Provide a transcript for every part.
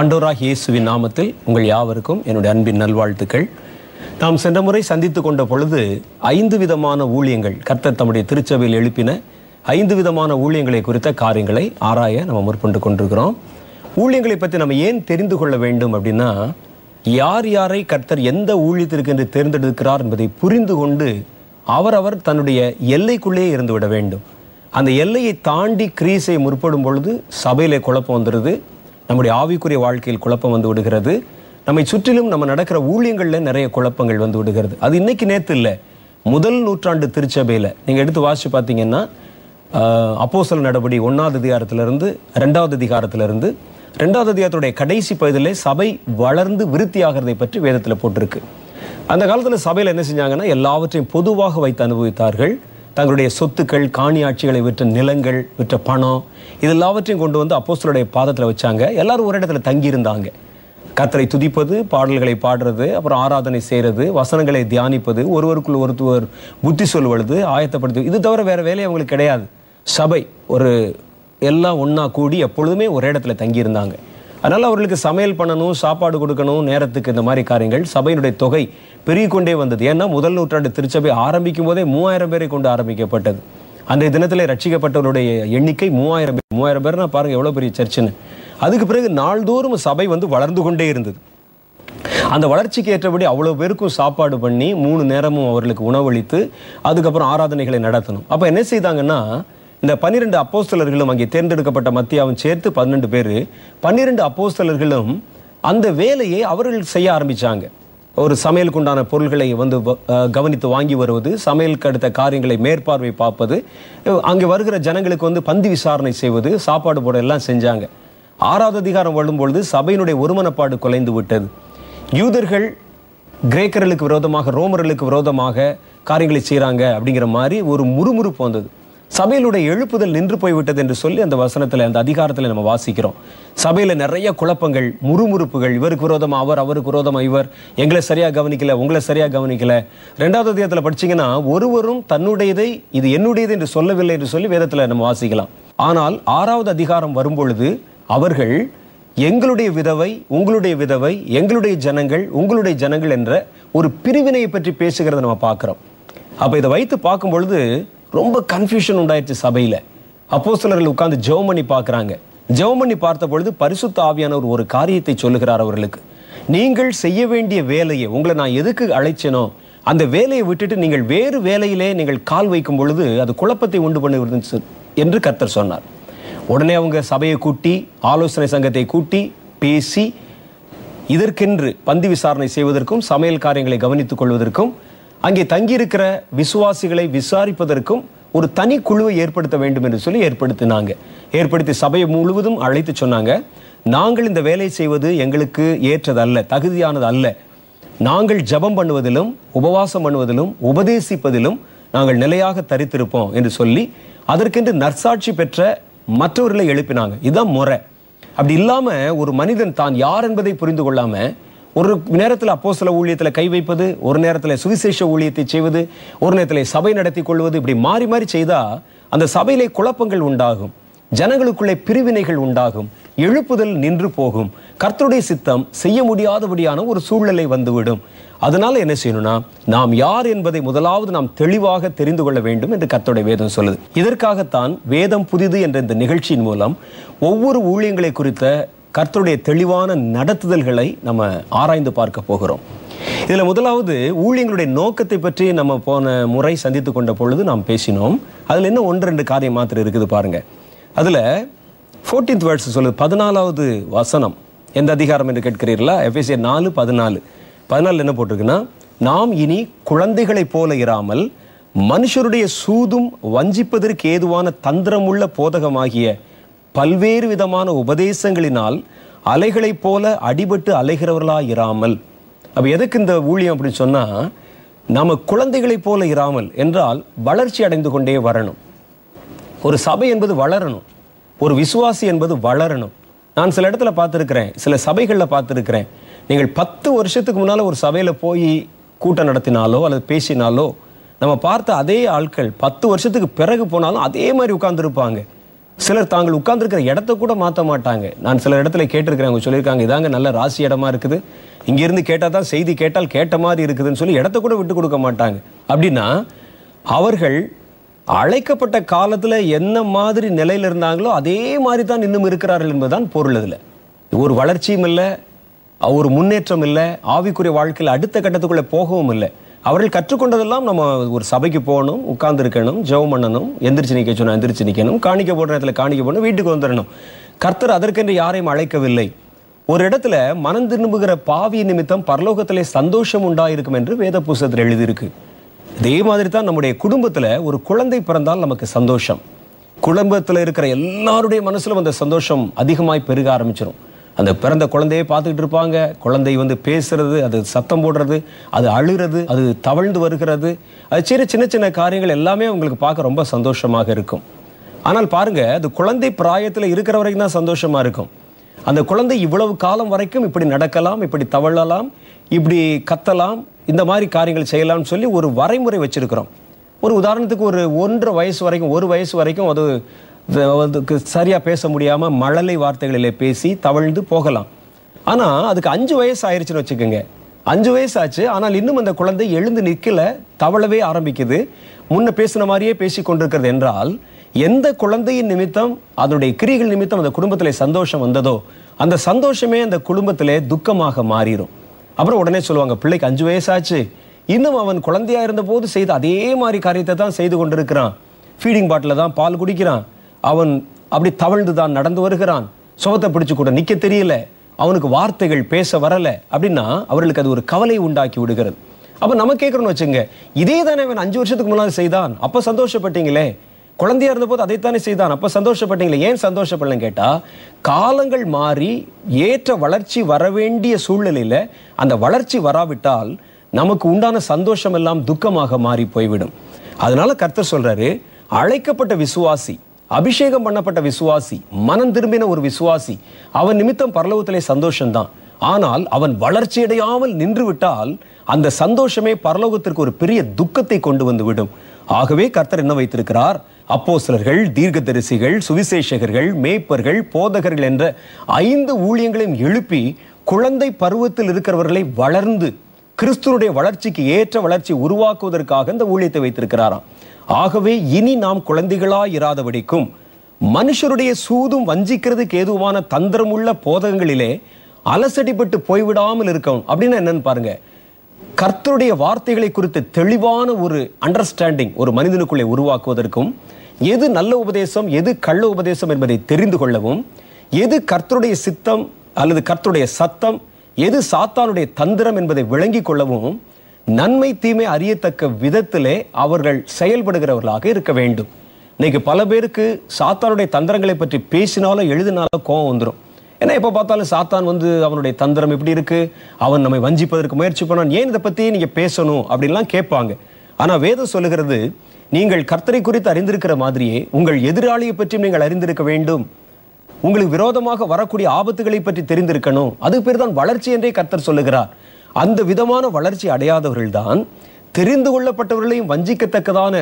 ஆண்டோராக இயேசுவின் நாமத்தில் உங்கள் யாவருக்கும் என்னுடைய அன்பின் நல்வாழ்த்துக்கள் நாம் சென்ற முறை சந்தித்து கொண்ட பொழுது ஐந்து விதமான ஊழியங்கள் கர்த்தர் தம்முடைய திருச்சபையில் எழுப்பின ஐந்து விதமான ஊழியங்களை குறித்த காரியங்களை ஆராய நம்ம முற்பட்டு கொண்டிருக்கிறோம் ஊழியங்களை பற்றி நம்ம ஏன் தெரிந்து கொள்ள வேண்டும் அப்படின்னா யார் யாரை கர்த்தர் எந்த ஊழியத்திற்கு என்று தேர்ந்தெடுக்கிறார் என்பதை புரிந்து கொண்டு அவரவர் தன்னுடைய எல்லைக்குள்ளே இருந்து விட வேண்டும் அந்த எல்லையை தாண்டி கிரீஸை முற்படும் பொழுது சபையிலே குழப்பம் வந்துடுது நம்முடைய ஆவிக்குரிய வாழ்க்கையில் குழப்பம் வந்து விடுகிறது நம்மை சுற்றிலும் நம்ம நடக்கிற ஊழியங்களில் நிறைய குழப்பங்கள் வந்து விடுகிறது அது இன்னைக்கு நேத்து இல்லை முதல் நூற்றாண்டு திருச்சபையில் நீங்கள் எடுத்து வாசிச்சு பார்த்தீங்கன்னா அப்போசல் நடபடி ஒன்றாவது அதிகாரத்திலிருந்து ரெண்டாவது அதிகாரத்திலிருந்து ரெண்டாவது அதிகாரத்துடைய கடைசி பகுதியிலே சபை வளர்ந்து விருத்தியாகிறதை பற்றி வேதத்தில் போட்டிருக்கு அந்த காலத்தில் சபையில் என்ன செஞ்சாங்கன்னா எல்லாவற்றையும் பொதுவாக வைத்து அனுபவித்தார்கள் தங்களுடைய சொத்துக்கள் காணியாட்சிகளை விற்ற நிலங்கள் விற்ற பணம் இது எல்லாவற்றையும் கொண்டு வந்து அப்போஸ்தலருடைய பாதத்தில் வச்சாங்க எல்லாரும் ஒரு இடத்துல தங்கியிருந்தாங்க கர்த்தரை துதிப்பது பாடல்களை பாடுறது அப்புறம் ஆராதனை செய்கிறது வசனங்களை தியானிப்பது ஒருவருக்குள் ஒருத்தர் புத்தி சொல்வது ஆயத்தப்படுத்து இது தவிர வேற வேலை அவங்களுக்கு கிடையாது சபை ஒரு எல்லாம் ஒன்றா கூடி எப்பொழுதுமே ஒரு இடத்துல தங்கியிருந்தாங்க அதனால் அவர்களுக்கு சமையல் பண்ணணும் சாப்பாடு கொடுக்கணும் நேரத்துக்கு இந்த மாதிரி காரியங்கள் சபையினுடைய தொகை பெருகி கொண்டே வந்தது ஏன்னா முதல் நூற்றாண்டு திருச்சபை ஆரம்பிக்கும் போதே மூவாயிரம் பேரை கொண்டு ஆரம்பிக்கப்பட்டது அன்றைய தினத்தில் ரட்சிக்கப்பட்டவருடைய எண்ணிக்கை மூவாயிரம் பேர் மூவாயிரம் பேர்னா பாருங்க எவ்வளோ பெரிய சர்ச்சுன்னு அதுக்கு பிறகு நாள்தோறும் சபை வந்து வளர்ந்து கொண்டே இருந்தது அந்த வளர்ச்சிக்கு ஏற்றபடி அவ்வளோ பேருக்கும் சாப்பாடு பண்ணி மூணு நேரமும் அவர்களுக்கு உணவளித்து அதுக்கப்புறம் ஆராதனைகளை நடத்தணும் அப்போ என்ன செய்தாங்கன்னா இந்த பன்னிரெண்டு அப்போஸ்தலர்களும் அங்கே தேர்ந்தெடுக்கப்பட்ட மத்தியாவும் சேர்த்து பன்னெண்டு பேர் பன்னிரெண்டு அப்போஸ்தலர்களும் அந்த வேலையை அவர்கள் செய்ய ஆரம்பிச்சாங்க ஒரு சமையலுக்கு உண்டான பொருள்களை வந்து வ- அஹ் கவனித்து வாங்கி வருவது சமையலுக்கு அடுத்த காரியங்களை மேற்பார்வை பார்ப்பது அங்கே வருகிற ஜனங்களுக்கு வந்து பந்தி விசாரணை செய்வது சாப்பாடு போட எல்லாம் செஞ்சாங்க ஆறாவது அதிகாரம் வரும்பொழுது சபையினுடைய ஒருமனப்பாடு குலைந்து விட்டது யூதர்கள் கிரேக்கர்களுக்கு விரோதமாக ரோமர்களுக்கு விரோதமாக காரியங்களை செய்றாங்க அப்படிங்கிற மாதிரி ஒரு முறுமுறுப்பு வந்தது சபையிலுடைய எழுப்புதல் நின்று போய்விட்டது என்று சொல்லி அந்த வசனத்துல அந்த அதிகாரத்துல நம்ம வாசிக்கிறோம் சபையில நிறைய குழப்பங்கள் முறுமுறுப்புகள் இவருக்கு விரோதமா அவர் அவருக்கு விரோதமா இவர் எங்களை சரியா கவனிக்கல உங்களை சரியா கவனிக்கல ரெண்டாவது அதிகாரத்துல படிச்சீங்கன்னா ஒருவரும் தன்னுடையதை இது என்னுடையது என்று சொல்லவில்லை என்று சொல்லி வேதத்துல நம்ம வாசிக்கலாம் ஆனால் ஆறாவது அதிகாரம் வரும்பொழுது அவர்கள் எங்களுடைய விதவை உங்களுடைய விதவை எங்களுடைய ஜனங்கள் உங்களுடைய ஜனங்கள் என்ற ஒரு பிரிவினையை பற்றி பேசுகிறத நம்ம பார்க்கிறோம் அப்ப இதை வைத்து பார்க்கும் பொழுது ரொம்ப கன்ஃபியூஷன் உண்டாயிடுச்சு சபையில அப்போஸ்தலர்கள் உட்கார்ந்து ஜெபம் பண்ணி பார்க்கறாங்க ஜெபம் பண்ணி பார்த்த பொழுது பரிசுத்த ஆவியானவர் ஒரு காரியத்தை சொல்லுகிறார் அவர்களுக்கு நீங்கள் செய்ய வேண்டிய வேலையை உங்களை நான் எதுக்கு அழைச்சேனோ அந்த வேலையை விட்டுட்டு நீங்கள் வேறு வேலையிலே நீங்கள் கால் வைக்கும் பொழுது அது குழப்பத்தை உண்டு பண்ணுகிறது என்று கர்த்தர் சொன்னார் உடனே அவங்க சபையை கூட்டி ஆலோசனை சங்கத்தை கூட்டி பேசி இதற்கென்று பந்தி விசாரணை செய்வதற்கும் சமையல் காரியங்களை கவனித்துக் கொள்வதற்கும் அங்கே தங்கியிருக்கிற விசுவாசிகளை விசாரிப்பதற்கும் ஒரு தனி குழுவை ஏற்படுத்த வேண்டும் என்று சொல்லி ஏற்படுத்தினாங்க ஏற்படுத்தி சபையை முழுவதும் அழைத்து சொன்னாங்க நாங்கள் இந்த வேலை செய்வது எங்களுக்கு ஏற்றதல்ல தகுதியானது அல்ல நாங்கள் ஜெபம் பண்ணுவதிலும் உபவாசம் பண்ணுவதிலும் உபதேசிப்பதிலும் நாங்கள் நிலையாக தரித்திருப்போம் என்று சொல்லி அதற்கென்று நற்சாட்சி பெற்ற மற்றவர்களை எழுப்பினாங்க இதுதான் முறை அப்படி இல்லாம ஒரு மனிதன் தான் யார் என்பதை புரிந்து கொள்ளாம ஒரு நேரத்தில் அப்போ சில ஊழியத்தில் கை வைப்பது ஒரு நேரத்தில் சுவிசேஷ ஊழியத்தை செய்வது ஒரு நேரத்தில் சபை நடத்தி கொள்வது இப்படி மாறி மாறி செய்தா அந்த சபையிலே குழப்பங்கள் உண்டாகும் ஜனங்களுக்குள்ளே பிரிவினைகள் உண்டாகும் எழுப்புதல் நின்று போகும் கர்த்தருடைய சித்தம் செய்ய முடியாதபடியான ஒரு சூழ்நிலை வந்துவிடும் அதனால என்ன செய்யணும்னா நாம் யார் என்பதை முதலாவது நாம் தெளிவாக தெரிந்து கொள்ள வேண்டும் என்று கர்த்தருடைய வேதம் சொல்லுது இதற்காகத்தான் வேதம் புதிது என்ற இந்த நிகழ்ச்சியின் மூலம் ஒவ்வொரு ஊழியங்களை குறித்த கர்த்தருடைய தெளிவான நடத்துதல்களை நம்ம ஆராய்ந்து பார்க்க போகிறோம் இதுல முதலாவது ஊழியங்களுடைய நோக்கத்தை பற்றி நம்ம போன முறை சந்தித்து கொண்ட பொழுது நாம் பேசினோம் அதுல என்ன ஒன்று ரெண்டு காரியம் மாத்திரம் இருக்குது பாருங்க அதுல 14th வேர்ட்ஸ் சொல்லுது பதினாலாவது வசனம் எந்த அதிகாரம் என்று கேட்கிறீர்களா எஃபேசியர் நாலு பதினாலு பதினாலு என்ன போட்டிருக்குன்னா நாம் இனி குழந்தைகளைப் போல இராமல் மனுஷருடைய சூதும் வஞ்சிப்பதற்கு ஏதுவான தந்திரமுள்ள போதகமாகிய பல்வேறு விதமான உபதேசங்களினால் அலைகளைப் போல அடிபட்டு அலைகிறவர்களாய் இராமல் அப்ப எதுக்கு இந்த ஊழியம் அப்படின்னு சொன்னா நாம குழந்தைகளைப் போல இராமல் என்றால் வளர்ச்சி அடைந்து கொண்டே வரணும் ஒரு சபை என்பது வளரணும் ஒரு விசுவாசி என்பது வளரணும் நான் சில இடத்துல பார்த்துருக்கிறேன் சில சபைகளில் பார்த்துருக்கிறேன் நீங்கள் பத்து வருஷத்துக்கு முன்னால் ஒரு சபையில் போய் கூட்டம் நடத்தினாலோ அல்லது பேசினாலோ நம்ம பார்த்த அதே ஆட்கள் பத்து வருஷத்துக்கு பிறகு போனாலும் அதே மாதிரி உட்கார்ந்துருப்பாங்க சிலர் தாங்கள் உட்கார்ந்திருக்கிற இடத்த கூட மாற்ற மாட்டாங்க நான் சில இடத்துல கேட்டிருக்கிறேன் அவங்க சொல்லியிருக்காங்க இதாங்க நல்ல ராசி இடமா இருக்குது இங்கிருந்து கேட்டால் தான் செய்தி கேட்டால் கேட்ட மாதிரி இருக்குதுன்னு சொல்லி இடத்த கூட விட்டு கொடுக்க மாட்டாங்க அப்படின்னா அவர்கள் அழைக்கப்பட்ட காலத்துல என்ன மாதிரி நிலையில இருந்தாங்களோ அதே மாதிரி தான் இன்னும் இருக்கிறார்கள் என்பதுதான் பொருள் இதுல ஒரு வளர்ச்சியும் இல்லை ஒரு முன்னேற்றம் இல்லை ஆவிக்குரிய வாழ்க்கையில் அடுத்த கட்டத்துக்குள்ள போகவும் இல்லை அவர்கள் கற்றுக்கொண்டதெல்லாம் நம்ம ஒரு சபைக்கு போகணும் உட்கார்ந்து இருக்கணும் ஜெபம் பண்ணணும் எந்திரிச்சு நிக்க சொன்னா எந்திரிச்சு நிக்கணும் காணிக்க போடுற இடத்துல காணிக்க போடணும் வீட்டுக்கு வந்துடணும் கர்த்தர் அதற்கென்று யாரையும் அழைக்கவில்லை ஒரு இடத்துல மனம் திரும்புகிற பாவி நிமித்தம் பரலோகத்திலே சந்தோஷம் உண்டாயிருக்கும் என்று வேத புஸ்தகத்தில் எழுதியிருக்கு இதே மாதிரி தான் நம்முடைய குடும்பத்துல ஒரு குழந்தை பிறந்தால் நமக்கு சந்தோஷம் குடும்பத்துல இருக்கிற எல்லாருடைய மனசுலும் அந்த சந்தோஷம் அதிகமாய் பெருக ஆரம்பிச்சிடும் அந்த பிறந்த குழந்தையை பார்த்துக்கிட்டு இருப்பாங்க குழந்தை வந்து பேசுறது அது சத்தம் போடுறது அது அழுறது அது தவழ்ந்து வருகிறது அது சின்ன சின்ன சின்ன காரியங்கள் எல்லாமே உங்களுக்கு பார்க்க ரொம்ப சந்தோஷமாக இருக்கும் ஆனால் பாருங்க அது குழந்தை பிராயத்துல இருக்கிற வரைக்கும் தான் சந்தோஷமா இருக்கும் அந்த குழந்தை இவ்வளவு காலம் வரைக்கும் இப்படி நடக்கலாம் இப்படி தவழலாம் இப்படி கத்தலாம் இந்த மாதிரி காரியங்கள் செய்யலாம்னு சொல்லி ஒரு வரைமுறை வச்சிருக்கிறோம் ஒரு உதாரணத்துக்கு ஒரு ஒன்றரை வயசு வரைக்கும் ஒரு வயசு வரைக்கும் அது வ- அதுக்கு சரியா பேச முடியாம மழலை வார்த்தைகளிலே பேசி தவழ்ந்து போகலாம் ஆனா அதுக்கு அஞ்சு வயசு ஆயிருச்சுன்னு வச்சுக்கோங்க அஞ்சு வயசு ஆச்சு ஆனால் இன்னும் அந்த குழந்தை எழுந்து நிற்கல தவழவே ஆரம்பிக்குது முன்ன பேசின மாதிரியே பேசி கொண்டிருக்கிறது என்றால் எந்த குழந்தையின் நிமித்தம் அதனுடைய கிரிகள் நிமித்தம் அந்த குடும்பத்திலே சந்தோஷம் வந்ததோ அந்த சந்தோஷமே அந்த குடும்பத்திலே துக்கமாக மாறிடும் அப்புறம் உடனே சொல்லுவாங்க பிள்ளைக்கு அஞ்சு வயசாச்சு இன்னும் அவன் குழந்தையா இருந்த போது செய்த அதே மாதிரி காரியத்தை தான் செய்து கொண்டிருக்கிறான் ஃபீடிங் பாட்டில தான் பால் குடிக்கிறான் அவன் அப்படி தவழ்ந்து தான் நடந்து வருகிறான் சுகத்தை பிடிச்சு கூட நிக்க தெரியல அவனுக்கு வார்த்தைகள் பேச வரல அப்படின்னா அவர்களுக்கு அது ஒரு கவலை உண்டாக்கி விடுகிறது அப்ப நம்ம கேட்கறோம்னு வச்சுங்க இதே தானே அவன் அஞ்சு வருஷத்துக்கு முன்னாடி செய்தான் அப்ப சந்தோஷப்பட்டீங்களே குழந்தையா இருந்தபோது அதைத்தானே செய்தான் அப்ப சந்தோஷப்பட்டீங்களே ஏன் சந்தோஷப்படலன்னு கேட்டா காலங்கள் மாறி ஏற்ற வளர்ச்சி வர வேண்டிய சூழ்நிலையில அந்த வளர்ச்சி வராவிட்டால் நமக்கு உண்டான சந்தோஷம் எல்லாம் துக்கமாக மாறி போய்விடும் அதனால கர்த்தர் சொல்றாரு அழைக்கப்பட்ட விசுவாசி அபிஷேகம் பண்ணப்பட்ட விசுவாசி மனம் திரும்பின ஒரு விசுவாசி அவன் நிமித்தம் பரலோகத்திலே சந்தோஷம்தான் ஆனால் அவன் வளர்ச்சியடையாமல் நின்று விட்டால் அந்த சந்தோஷமே பரலோகத்திற்கு ஒரு பெரிய துக்கத்தை கொண்டு வந்து விடும் ஆகவே கர்த்தர் என்ன வைத்திருக்கிறார் அப்போஸ்தலர்கள் தீர்க்கதரிசிகள் சுவிசேஷகர்கள் மேய்ப்பர்கள் போதகர்கள் என்ற ஐந்து ஊழியங்களையும் எழுப்பி குழந்தை பருவத்தில் இருக்கிறவர்களை வளர்ந்து கிறிஸ்துவனுடைய வளர்ச்சிக்கு ஏற்ற வளர்ச்சி உருவாக்குவதற்காக இந்த ஊழியத்தை வைத்திருக்கிறாராம் ஆகவே இனி நாம் குழந்தைகளாய் இராதபடிக்கும் மனுஷருடைய சூதும் வஞ்சிக்கிறதுக்கு ஏதுவான தந்திரமுள்ள போதகங்களிலே அலசடிப்பட்டு போய்விடாமல் இருக்கணும் அப்படின்னு என்னன்னு பாருங்க கர்த்தருடைய வார்த்தைகளை குறித்த தெளிவான ஒரு அண்டர்ஸ்டாண்டிங் ஒரு மனிதனுக்குள்ளே உருவாக்குவதற்கும் எது நல்ல உபதேசம் எது கள்ள உபதேசம் என்பதை தெரிந்து கொள்ளவும் எது கர்த்தருடைய சித்தம் அல்லது கர்த்தருடைய சத்தம் எது சாத்தானுடைய தந்திரம் என்பதை விளங்கிக் கொள்ளவும் நன்மை தீமை அறியத்தக்க விதத்திலே அவர்கள் செயல்படுகிறவர்களாக இருக்க வேண்டும் இன்னைக்கு பல பேருக்கு சாத்தானுடைய தந்திரங்களை பற்றி பேசினாலும் எழுதினாலும் கோவம் வந்துடும் ஏன்னா எப்போ பார்த்தாலும் சாத்தான் வந்து அவனுடைய தந்திரம் எப்படி இருக்கு அவன் நம்மை வஞ்சிப்பதற்கு முயற்சி பண்ணான் ஏன் இதை பத்தி நீங்க பேசணும் அப்படின்லாம் கேட்பாங்க ஆனா வேதம் சொல்லுகிறது நீங்கள் கர்த்தரை குறித்து அறிந்திருக்கிற மாதிரியே உங்கள் எதிராளியை பற்றியும் நீங்கள் அறிந்திருக்க வேண்டும் உங்களுக்கு விரோதமாக வரக்கூடிய ஆபத்துகளை பற்றி தெரிந்திருக்கணும் அதுக்கு பேர் தான் வளர்ச்சி என்றே கர்த்தர் சொல்லுகிறார் அந்த விதமான வளர்ச்சி அடையாதவர்கள் தான் தெரிந்து கொள்ளப்பட்டவர்களையும் வஞ்சிக்கத்தக்கதான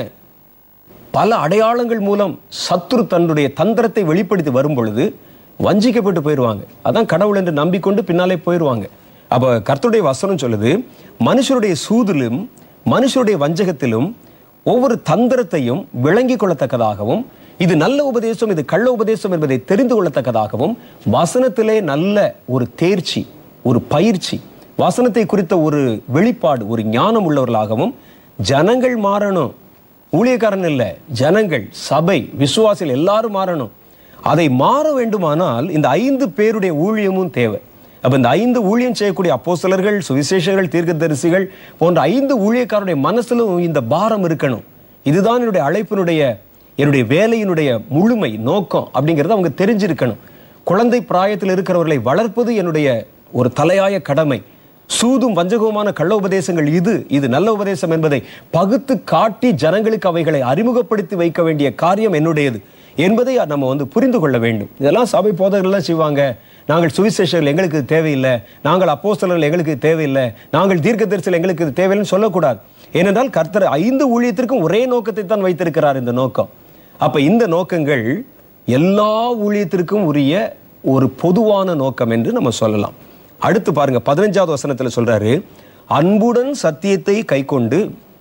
பல அடையாளங்கள் மூலம் சத்துரு தன்னுடைய தந்திரத்தை வெளிப்படுத்தி வரும் பொழுது வஞ்சிக்கப்பட்டு போயிடுவாங்க அதான் கடவுள் என்று நம்பிக்கொண்டு பின்னாலே போயிடுவாங்க அப்ப கர்த்தருடைய வசனம் சொல்லுது மனுஷருடைய சூதிலும் மனுஷருடைய வஞ்சகத்திலும் ஒவ்வொரு தந்திரத்தையும் விளங்கிக் கொள்ளத்தக்கதாகவும் இது நல்ல உபதேசம் இது கள்ள உபதேசம் என்பதை தெரிந்து கொள்ளத்தக்கதாகவும் வசனத்திலே நல்ல ஒரு தேர்ச்சி ஒரு பயிற்சி வசனத்தை குறித்த ஒரு வெளிப்பாடு ஒரு ஞானம் உள்ளவர்களாகவும் ஜனங்கள் மாறணும் ஊழியக்காரன் இல்ல ஜனங்கள் சபை விசுவாசிகள் எல்லாரும் மாறணும் அதை மாற வேண்டுமானால் இந்த ஐந்து பேருடைய ஊழியமும் தேவை அப்ப இந்த ஐந்து ஊழியம் செய்யக்கூடிய அப்போஸ்தலர்கள் சுவிசேஷர்கள் தீர்க்கதரிசிகள் போன்ற ஐந்து ஊழியக்காரருடைய மனசிலும் இந்த பாரம் இருக்கணும் இதுதான் என்னுடைய அழைப்பினுடைய என்னுடைய வேலையினுடைய முழுமை நோக்கம் அப்படிங்கறத அவங்க தெரிஞ்சிருக்கணும் குழந்தை பிராயத்தில் இருக்கிறவர்களை வளர்ப்பது என்னுடைய ஒரு தலையாய கடமை சூதும் வஞ்சகவுமான கள்ள உபதேசங்கள் இது இது நல்ல உபதேசம் என்பதை பகுத்து காட்டி ஜனங்களுக்கு அவைகளை அறிமுகப்படுத்தி வைக்க வேண்டிய காரியம் என்னுடையது என்பதை நம்ம வந்து புரிந்து கொள்ள வேண்டும் இதெல்லாம் சபை போதகர்கள்லாம் செய்வாங்க நாங்கள் சுவிசேஷர்கள் எங்களுக்கு இது தேவையில்லை நாங்கள் அப்போஸ்தலர்கள் எங்களுக்கு இது தேவையில்லை நாங்கள் தீர்க்கதரிசிகள் எங்களுக்கு இது தேவையில்லைன்னு சொல்லக்கூடாது ஏனென்றால் கர்த்தர் ஐந்து ஊழியத்திற்கும் ஒரே நோக்கத்தை தான் வைத்திருக்கிறார் இந்த நோக்கம் அப்ப இந்த நோக்கங்கள் எல்லா ஊழியத்திற்கும் உரிய ஒரு பொதுவான நோக்கம் என்று நம்ம சொல்லலாம் அடுத்து பாருங்க பதினஞ்சாவது வசனத்துல சொல்றாரு அன்புடன் சத்தியத்தை கைக்கொண்டு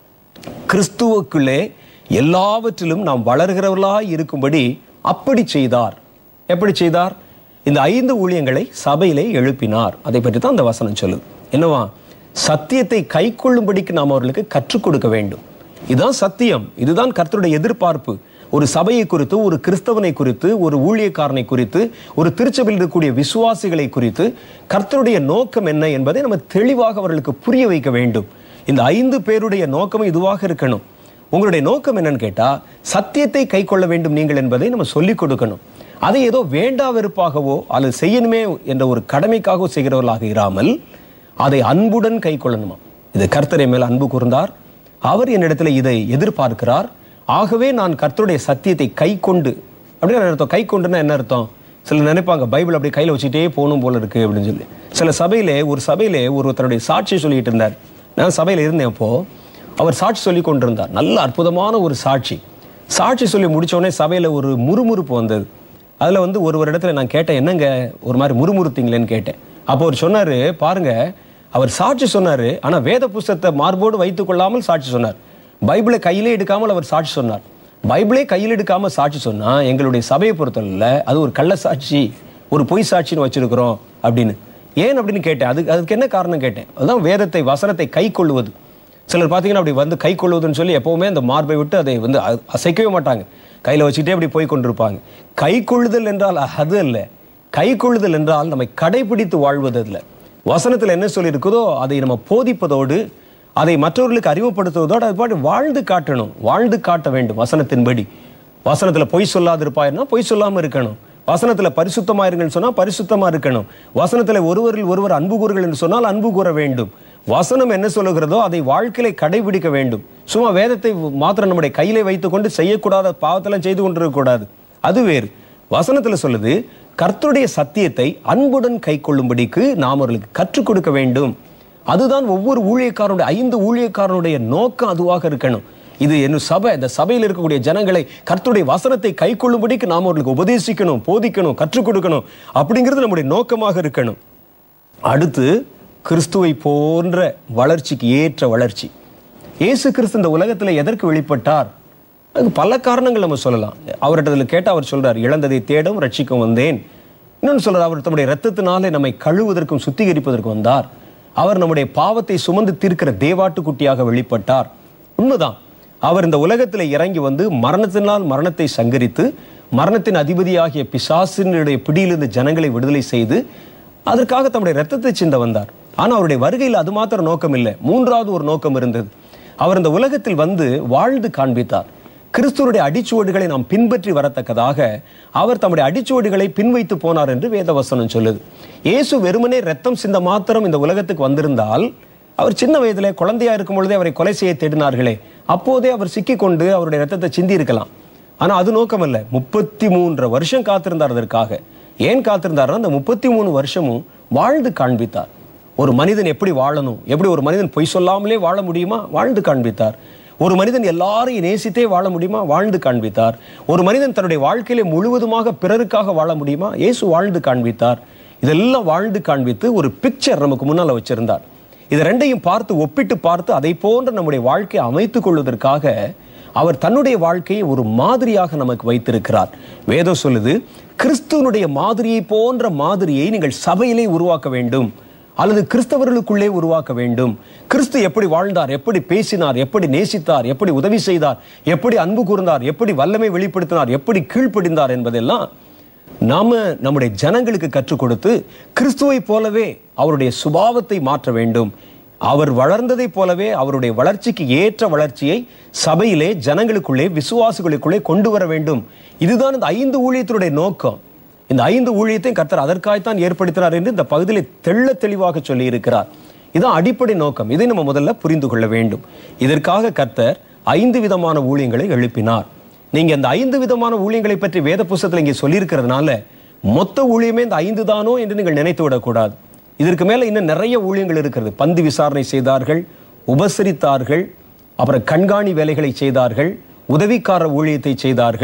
கிறிஸ்துவுக்குள்ளே எல்லாவற்றிலும் நாம் வளர்கிறவர்களாய் இருக்கும்படி அப்படி செய்தார் எப்படி செய்தார் இந்த ஐந்து ஊழியங்களை சபையிலே எழுப்பினார் அதை பற்றி தான் அந்த வசனம் சொல்லுது என்னவா சத்தியத்தை கைக்கொள்ளும்படிக்கு நாம் அவர்களுக்கு கற்றுக் கொடுக்க வேண்டும் இதுதான் சத்தியம் இதுதான் கர்த்தருடைய எதிர்பார்ப்பு ஒரு சபையை குறித்து ஒரு கிறிஸ்தவனை குறித்து ஒரு ஊழியக்காரனை குறித்து ஒரு திருச்சபையில் இருக்கக்கூடிய விசுவாசிகளை குறித்து கர்த்தருடைய நோக்கம் என்ன என்பதை நம்ம தெளிவாக அவர்களுக்கு புரிய வைக்க வேண்டும் இந்த ஐந்து பேருடைய நோக்கம் இதுவாக இருக்கணும் உங்களுடைய நோக்கம் என்னன்னு கேட்டா சத்தியத்தை கை கொள்ள வேண்டும் நீங்கள் என்பதை நம்ம சொல்லிக் கொடுக்கணும் அதை ஏதோ வேண்டா வெறுப்பாகவோ அல்லது செய்யணுமே என்ற ஒரு கடமைக்காகவோ செய்கிறவர்களாக இராமல் அதை அன்புடன் கை கொள்ளணுமா இது கர்த்தரை மேல் அன்பு கூர்ந்தார் அவர் என்னிடத்துல இதை எதிர்பார்க்கிறார் ஆகவே நான் கர்த்தருடைய சத்தியத்தை கை கொண்டு அப்படின்னு அர்த்தம் கை கொண்டுன்னா என்ன அர்த்தம் சிலர் நினைப்பாங்க பைபிள் அப்படி கையில வச்சுட்டே போகணும் போல இருக்கு அப்படின்னு சொல்லி சில சபையிலே ஒரு சபையிலே ஒருத்தருடைய சாட்சி சொல்லிட்டு இருந்தார் நான் சபையில இருந்தேன் அப்போ அவர் சாட்சி சொல்லி கொண்டிருந்தார் நல்ல அற்புதமான ஒரு சாட்சி சாட்சி சொல்லி முடிச்ச உடனே சபையில ஒரு முறுமுறுப்பு வந்தது அதுல வந்து ஒரு ஒரு இடத்துல நான் கேட்டேன் என்னங்க ஒரு மாதிரி முறுமுறுத்தீங்களேன்னு கேட்டேன் அப்போ அவர் சொன்னாரு பாருங்க அவர் சாட்சி சொன்னாரு ஆனா வேத புஸ்தகத்தை மார்போடு வைத்துக் கொள்ளாமல் சாட்சி சொன்னார் பைபிளை கையிலே எடுக்காமல் அவர் சாட்சி சொன்னார் பைபிளே கையில் எடுக்காம சாட்சி சொன்னா எங்களுடைய சபையை பொறுத்தவரையில் அது ஒரு கள்ள சாட்சி ஒரு பொய் சாட்சின்னு வச்சிருக்கிறோம் அப்படின்னு ஏன் அப்படின்னு கேட்டேன் அதுக்கு அதுக்கு என்ன காரணம் கேட்டேன் அதுதான் வேதத்தை வசனத்தை கை கொள்ளுவது சிலர் பார்த்தீங்கன்னா அப்படி வந்து கை கொள்வதுன்னு சொல்லி எப்பவுமே அந்த மார்பை விட்டு அதை வந்து அ- அசைக்கவே மாட்டாங்க கையில வச்சுக்கிட்டே அப்படி போய் கொண்டிருப்பாங்க கை கொள்ளுதல் என்றால் அது அல்ல கை கொள்ளுதல் என்றால் நம்மை கடைபிடித்து வாழ்வது அல்ல வசனத்தில் என்ன சொல்லி இருக்குதோ அதை நம்ம போதிப்பதோடு அதை மற்றவர்களுக்கு அறிமுகப்படுத்துவதோடு அது பாட்டு வாழ்ந்து காட்டணும் வாழ்ந்து காட்ட வேண்டும் வசனத்தின்படி வசனத்துல பொய் சொல்லாதிருப்பாயிருன்னா பொய் சொல்லாம இருக்கணும் வசனத்துல பரிசுத்தமா இருங்கன்னு சொன்னா பரிசுத்தமா இருக்கணும் வசனத்துல ஒருவரில் ஒருவர் அன்பு கூறுகள் என்று சொன்னால் அன்பு கூற வேண்டும் வசனம் என்ன சொல்லுகிறதோ அதை வாழ்க்கையில கடைபிடிக்க வேண்டும் சும்மா வேதத்தை மாத்திரம் நம்முடைய கையிலே வைத்துக்கொண்டு செய்யக்கூடாத பாவத்தெல்லாம் செய்து கொண்டிருக்க கூடாது அது வேறு வசனத்துல சொல்லுது கர்த்தருடைய சத்தியத்தை அன்புடன் கை கொள்ளும்படிக்கு நாம் அவர்களுக்கு கற்றுக் கொடுக்க வேண்டும் அதுதான் ஒவ்வொரு ஊழியக்காரனுடைய ஐந்து ஊழியக்காரனுடைய நோக்கம் அதுவாக இருக்கணும் இது என்ன சபை இந்த சபையில் இருக்கக்கூடிய ஜனங்களை கர்த்தருடைய வசனத்தை கை கொள்ளும்படிக்கு நாம் அவர்களுக்கு உபதேசிக்கணும் போதிக்கணும் கற்றுக் கொடுக்கணும் அப்படிங்கிறது நம்முடைய நோக்கமாக இருக்கணும் அடுத்து கிறிஸ்துவை போன்ற வளர்ச்சிக்கு ஏற்ற வளர்ச்சி இயேசு கிறிஸ்து இந்த உலகத்தில் எதற்கு வெளிப்பட்டார் அதுக்கு பல காரணங்கள் நம்ம சொல்லலாம் அவர்கிட்ட கேட்டு அவர் சொல்றார் இழந்ததை தேடும் ரட்சிக்கும் வந்தேன் இன்னொன்று சொல்றார் அவர் தம்முடைய ரத்தத்தினாலே நம்மை கழுவுவதற்கும் சுத்திகரிப்பதற்கும் வந்தார் அவர் நம்முடைய பாவத்தை சுமந்து தீர்க்கிற தேவாட்டுக்குட்டியாக வெளிப்பட்டார் உண்மைதான் அவர் இந்த உலகத்தில் இறங்கி வந்து மரணத்தினால் மரணத்தை சங்கரித்து மரணத்தின் அதிபதியாகிய பிசாசினுடைய பிடியிலிருந்து ஜனங்களை விடுதலை செய்து அதற்காக தம்முடைய ரத்தத்தை சிந்த வந்தார் ஆனா அவருடைய வருகையில் அது மாத்திரம் நோக்கம் இல்லை மூன்றாவது ஒரு நோக்கம் இருந்தது அவர் இந்த உலகத்தில் வந்து வாழ்ந்து காண்பித்தார் கிறிஸ்துவனுடைய அடிச்சுவடுகளை நாம் பின்பற்றி வரத்தக்கதாக அவர் தம்முடைய அடிச்சுவடுகளை பின்வைத்து போனார் என்று வேதவசனம் சொல்லுது இயேசு வெறுமனே ரத்தம் சிந்த மாத்திரம் இந்த உலகத்துக்கு வந்திருந்தால் அவர் சின்ன வயதிலே குழந்தையா இருக்கும் பொழுதே அவரை கொலை செய்ய தேடினார்களே அப்போதே அவர் சிக்கிக் கொண்டு அவருடைய ரத்தத்தை சிந்தி இருக்கலாம் ஆனா அது நோக்கம் அல்ல முப்பத்தி மூன்று வருஷம் காத்திருந்தார் அதற்காக ஏன் காத்திருந்தார்னா அந்த முப்பத்தி மூணு வருஷமும் வாழ்ந்து காண்பித்தார் ஒரு மனிதன் எப்படி வாழணும் எப்படி ஒரு மனிதன் பொய் சொல்லாமலே வாழ முடியுமா வாழ்ந்து காண்பித்தார் ஒரு மனிதன் எல்லாரையும் நேசித்தே வாழ முடியுமா வாழ்ந்து காண்பித்தார் ஒரு மனிதன் தன்னுடைய வாழ்க்கையிலே முழுவதுமாக பிறருக்காக வாழ முடியுமா இயேசு வாழ்ந்து காண்பித்தார் இதெல்லாம் வாழ்ந்து காண்பித்து ஒரு பிக்சர் நமக்கு முன்னால வச்சிருந்தார் இது ரெண்டையும் பார்த்து ஒப்பிட்டு பார்த்து அதை போன்ற நம்முடைய வாழ்க்கையை அமைத்துக் கொள்வதற்காக அவர் தன்னுடைய வாழ்க்கையை ஒரு மாதிரியாக நமக்கு வைத்திருக்கிறார் வேதம் சொல்லுது கிறிஸ்துவனுடைய மாதிரியை போன்ற மாதிரியை நீங்கள் சபையிலே உருவாக்க வேண்டும் அல்லது கிறிஸ்தவர்களுக்குள்ளே உருவாக்க வேண்டும் கிறிஸ்து எப்படி வாழ்ந்தார் எப்படி பேசினார் எப்படி நேசித்தார் எப்படி உதவி செய்தார் எப்படி அன்பு கூர்ந்தார் எப்படி வல்லமை வெளிப்படுத்தினார் எப்படி கீழ்ப்படிந்தார் என்பதெல்லாம் நாம நம்முடைய ஜனங்களுக்கு கற்றுக் கொடுத்து கிறிஸ்துவை போலவே அவருடைய சுபாவத்தை மாற்ற வேண்டும் அவர் வளர்ந்ததை போலவே அவருடைய வளர்ச்சிக்கு ஏற்ற வளர்ச்சியை சபையிலே ஜனங்களுக்குள்ளே விசுவாசிகளுக்குள்ளே கொண்டு வர வேண்டும் இதுதான் இந்த ஐந்து ஊழியத்தினுடைய நோக்கம் இந்த ஐந்து ஊழியத்தையும் கர்த்தர் அதற்காகத்தான் ஏற்படுத்தினார் என்று இந்த பகுதியில் தெள்ள தெளிவாக சொல்லி இருக்கிறார் இதுதான் அடிப்படை நோக்கம் இதை நம்ம முதல்ல புரிந்து கொள்ள வேண்டும் இதற்காக கர்த்தர் ஐந்து விதமான ஊழியங்களை எழுப்பினார் நீங்க இந்த ஐந்து விதமான ஊழியங்களை பற்றி வேத புஸ்தகத்தில் இங்கே சொல்லியிருக்கிறதுனால மொத்த ஊழியமே இந்த ஐந்து தானோ என்று நீங்கள் நினைத்து விடக்கூடாது இதற்கு மேல இன்னும் நிறைய ஊழியங்கள் இருக்கிறது பந்து விசாரணை செய்தார்கள் உபசரித்தார்கள் அப்புறம் கண்காணி வேலைகளை செய்தார்கள் உதவிக்கார ஊழியத்தை செய்தார்கள்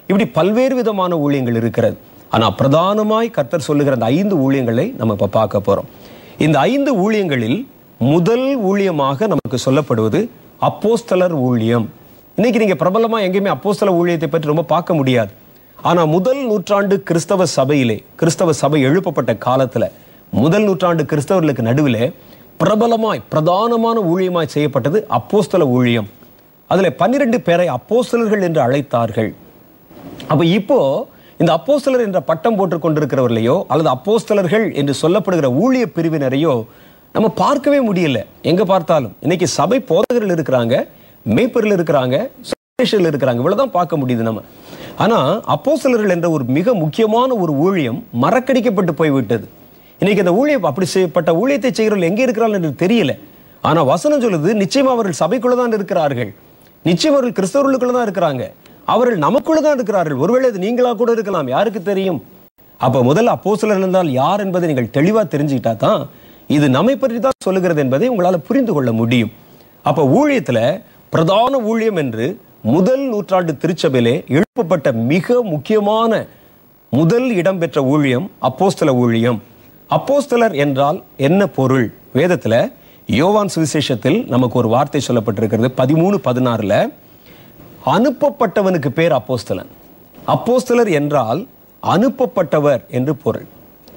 இப்படி பல்வேறு விதமான ஊழியங்கள் இருக்கிறது ஆனா பிரதானமாய் கர்த்தர் சொல்லுகிற அந்த ஐந்து ஊழியங்களை நம்ம இப்ப பார்க்க போறோம் இந்த ஐந்து ஊழியங்களில் முதல் ஊழியமாக நமக்கு சொல்லப்படுவது அப்போஸ்தலர் ஊழியம் இன்னைக்கு நீங்க பிரபலமா எங்கேயுமே அப்போஸ்தல ஊழியத்தை பற்றி ரொம்ப பார்க்க முடியாது ஆனா முதல் நூற்றாண்டு கிறிஸ்தவ சபையிலே கிறிஸ்தவ சபை எழுப்பப்பட்ட காலத்துல முதல் நூற்றாண்டு கிறிஸ்தவர்களுக்கு நடுவிலே பிரபலமாய் பிரதானமான ஊழியமாய் செய்யப்பட்டது அப்போஸ்தல ஊழியம் அதுல பன்னிரண்டு பேரை அப்போஸ்தலர்கள் என்று அழைத்தார்கள் அப்ப இப்போ இந்த அப்போஸ்தலர் என்ற பட்டம் போட்டுக் கொண்டிருக்கிறவர்களையோ அல்லது அப்போஸ்தலர்கள் என்று சொல்லப்படுகிற ஊழிய பிரிவினரையோ நம்ம பார்க்கவே முடியல எங்க பார்த்தாலும் இன்னைக்கு சபை போதகர்கள் இருக்கிறாங்க மேய்ப்பர்கள் இருக்கிறாங்க சுவிசேஷகர்கள் இருக்கிறாங்க இவ்வளவுதான் பார்க்க முடியுது நம்ம ஆனா அப்போஸ்தலர்கள் என்ற ஒரு மிக முக்கியமான ஒரு ஊழியம் மறக்கடிக்கப்பட்டு போய்விட்டது இன்னைக்கு அந்த ஊழியம் அப்படி செய்யப்பட்ட ஊழியத்தை செய்கிறவர்கள் எங்கே இருக்கிறார்கள் என்று தெரியல ஆனா வசனம் சொல்லுது நிச்சயமா அவர்கள் சபைக்குள்ள தான் இருக்கிறார்கள் நிச்சயம் அவர்கள் கிறிஸ்தவர்களுக்குள்ள தான் இருக்கிறாங்க அவர்கள் நமக்குள்ள தான் இருக்கிறார்கள் ஒருவேளை அது நீங்களா கூட இருக்கலாம் யாருக்கு தெரியும் அப்ப முதல்ல அப்போஸ்தலர் என்றால் யார் என்பதை நீங்கள் தெளிவா தெரிஞ்சுக்கிட்டா தான் இது நம்மை பற்றி தான் சொல்லுகிறது என்பதை உங்களால புரிந்து கொள்ள முடியும் அப்ப ஊழியத்துல பிரதான ஊழியம் என்று முதல் நூற்றாண்டு திருச்சபையிலே எழுப்பப்பட்ட மிக முக்கியமான முதல் இடம்பெற்ற ஊழியம் அப்போஸ்தல ஊழியம் அப்போஸ்தலர் என்றால் என்ன பொருள் வேதத்துல யோவான் சுவிசேஷத்தில் நமக்கு ஒரு வார்த்தை சொல்லப்பட்டிருக்கிறது பதிமூணு பதினாறுல அனுப்பப்பட்டவனுக்கு பேர் அப்போஸ்தலன் அப்போஸ்தலர் என்றால் அனுப்பப்பட்டவர் என்று பொருள்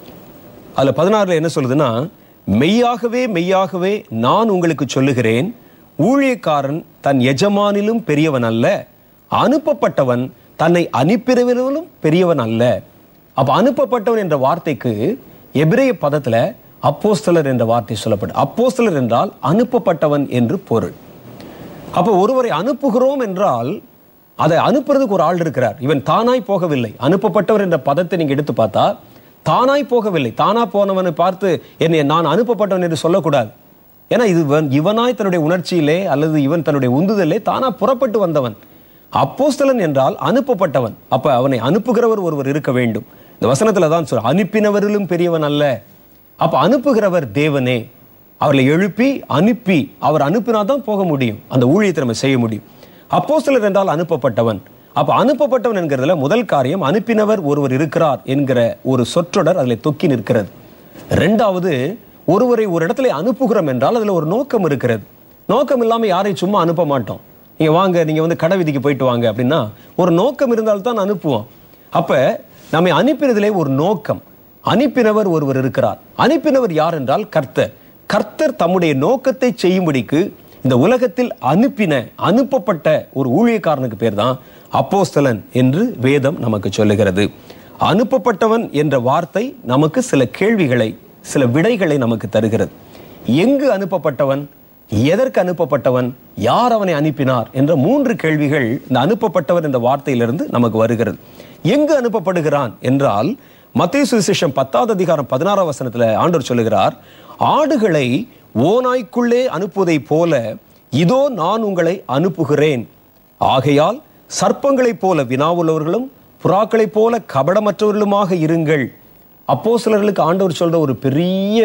அதுல பதினாறுல என்ன சொல்லுதுன்னா மெய்யாகவே மெய்யாகவே நான் உங்களுக்கு சொல்லுகிறேன் ஊழியக்காரன் தன் எஜமானிலும் பெரியவன் அல்ல அனுப்பப்பட்டவன் தன்னை அனுப்பிறவிலும் பெரியவன் அல்ல அப்ப அனுப்பப்பட்டவன் என்ற வார்த்தைக்கு எபிரேய பதத்துல அப்போஸ்தலர் என்ற வார்த்தை சொல்லப்படும் அப்போஸ்தலர் என்றால் அனுப்பப்பட்டவன் என்று பொருள் அப்ப ஒருவரை அனுப்புகிறோம் என்றால் அதை அனுப்புறதுக்கு ஒரு ஆள் இருக்கிறார் இவன் தானாய் போகவில்லை அனுப்பப்பட்டவர் என்ற பதத்தை நீங்க எடுத்து பார்த்தா தானாய் போகவில்லை தானா போனவனை பார்த்து என்னை நான் அனுப்பப்பட்டவன் என்று சொல்லக்கூடாது ஏன்னா இது இவன்- இவனாய் தன்னுடைய உணர்ச்சியிலே அல்லது இவன் தன்னுடைய உந்துதலே தானா புறப்பட்டு வந்தவன் அப்போஸ்தலன் என்றால் அனுப்பப்பட்டவன் அப்ப அவனை அனுப்புகிறவர் ஒருவர் இருக்க வேண்டும் இந்த வசனத்துல தான் சொல்ற அனுப்பினவரிலும் பெரியவன் அல்ல அப்ப அனுப்புகிறவர் தேவனே அவர்களை எழுப்பி அனுப்பி அவர் அனுப்பினா தான் போக முடியும் அந்த ஊழியத்தை நம்ம செய்ய முடியும் அப்போஸ்தலர் என்றால் அனுப்பப்பட்டவன் அப்ப அனுப்பப்பட்டவன் என்கிறதுல முதல் காரியம் அனுப்பினவர் ஒருவர் இருக்கிறார் என்கிற ஒரு சொற்றொடர் அதில் தொக்கி நிற்கிறது ரெண்டாவது ஒருவரை ஒரு இடத்துல அனுப்புகிறோம் என்றால் அதுல ஒரு நோக்கம் இருக்கிறது நோக்கம் இல்லாம யாரையும் சும்மா அனுப்ப மாட்டோம் நீங்க வாங்க நீங்க வந்து கடை வீதிக்கு போயிட்டு வாங்க அப்படின்னா ஒரு நோக்கம் இருந்தால் தான் அனுப்புவோம் அப்ப நம்மை அனுப்பினதிலே ஒரு நோக்கம் அனுப்பினவர் ஒருவர் இருக்கிறார் அனுப்பினவர் யார் என்றால் கர்த்தர் கர்த்தர் தம்முடைய நோக்கத்தை செய்யும்படிக்கு இந்த உலகத்தில் அனுப்பின அனுப்பப்பட்ட ஒரு ஊழியக்காரனுக்கு பேர் தான் அப்போஸ்தலன் என்று வேதம் நமக்கு சொல்லுகிறது அனுப்பப்பட்டவன் என்ற வார்த்தை நமக்கு சில கேள்விகளை சில விடைகளை நமக்கு தருகிறது எங்கு அனுப்பப்பட்டவன் எதற்கு அனுப்பப்பட்டவன் யார் அவனை அனுப்பினார் என்ற மூன்று கேள்விகள் இந்த அனுப்பப்பட்டவர் என்ற வார்த்தையிலிருந்து நமக்கு வருகிறது எங்கு அனுப்பப்படுகிறான் என்றால் மத்திய சுவிசேஷம் பத்தாவது அதிகாரம் பதினாறாம் வசனத்துல ஆண்டவர் சொல்லுகிறார் ஆடுகளை ஓநாய்க்குள்ளே அனுப்புவதைப் போல இதோ நான் உங்களை அனுப்புகிறேன் ஆகையால் சர்ப்பங்களைப் போல வினாவுள்ளவர்களும் புறாக்களைப் போல கபடமற்றவர்களுமாக இருங்கள் அப்போ சிலர்களுக்கு ஆண்டவர் சொல்ற ஒரு பெரிய